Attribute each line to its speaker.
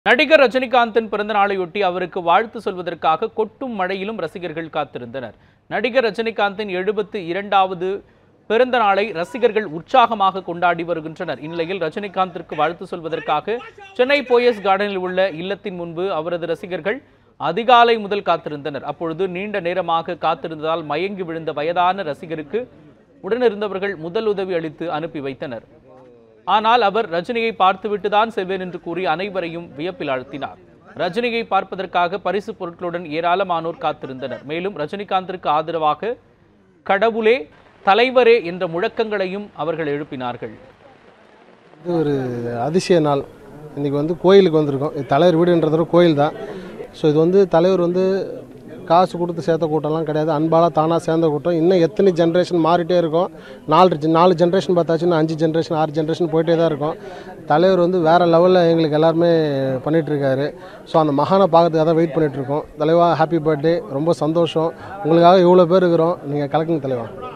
Speaker 1: நடிகர் ரஜினிகாந்தின் பிறந்த நாளையொட்டி அவருக்கு வாழ்த்து சொல்வதற்காக கொட்டும் மழையிலும் ரசிகர்கள் காத்திருந்தனர் நடிகர் ரஜினிகாந்தின் எழுபத்து இரண்டாவது பிறந்த நாளை ரசிகர்கள் உற்சாகமாக கொண்டாடி வருகின்றனர் இந்நிலையில் ரஜினிகாந்திற்கு வாழ்த்து சொல்வதற்காக சென்னை போயஸ் கார்டனில் உள்ள இல்லத்தின் முன்பு அவரது ரசிகர்கள் அதிகாலை முதல் காத்திருந்தனர் அப்பொழுது நீண்ட நேரமாக காத்திருந்ததால் மயங்கி விழுந்த வயதான ரசிகருக்கு உடனிருந்தவர்கள் முதல் உதவி அளித்து அனுப்பி வைத்தனர் ஆனால் அவர் ரஜினியை பார்த்துவிட்டு தான் செல்வேன் என்று கூறி அனைவரையும் வியப்பில் ஆழ்த்தினார் ரஜினியை பார்ப்பதற்காக பரிசு பொருட்களுடன் ஏராளமானோர் காத்திருந்தனர் மேலும் ரஜினிகாந்திற்கு ஆதரவாக கடவுளே தலைவரே என்ற முழக்கங்களையும் அவர்கள் எழுப்பினார்கள்
Speaker 2: இது ஒரு அதிசய நாள் இன்றைக்கி வந்து கோயிலுக்கு வந்திருக்கோம் இது தலைவர் வீடுன்றது கோயில் தான் ஸோ இது வந்து தலைவர் வந்து காசு கொடுத்து சேர்த்த கூட்டம்லாம் கிடையாது அன்பால் தானாக சேர்ந்த கூட்டம் இன்னும் எத்தனை ஜென்ரேஷன் மாறிட்டே இருக்கும் நாலு gen- நாலு ஜென்ரேஷன் பார்த்தாச்சுன்னா அஞ்சு ஜென்ரேஷன் ஆறு ஜென்ரேஷன் போயிட்டே தான் இருக்கும் தலைவர் வந்து வேறு லெவலில் எங்களுக்கு எல்லாருமே பண்ணிட்டு இருக்காரு ஸோ அந்த மகானை பார்க்கறதுக்காக தான் வெயிட் பண்ணிட்டு இருக்கோம் தலைவா ஹாப்பி பர்த்டே ரொம்ப சந்தோஷம் உங்களுக்காக இவ்வளோ பேர் இருக்கிறோம் நீங்கள் கலக்குங்க தலைவா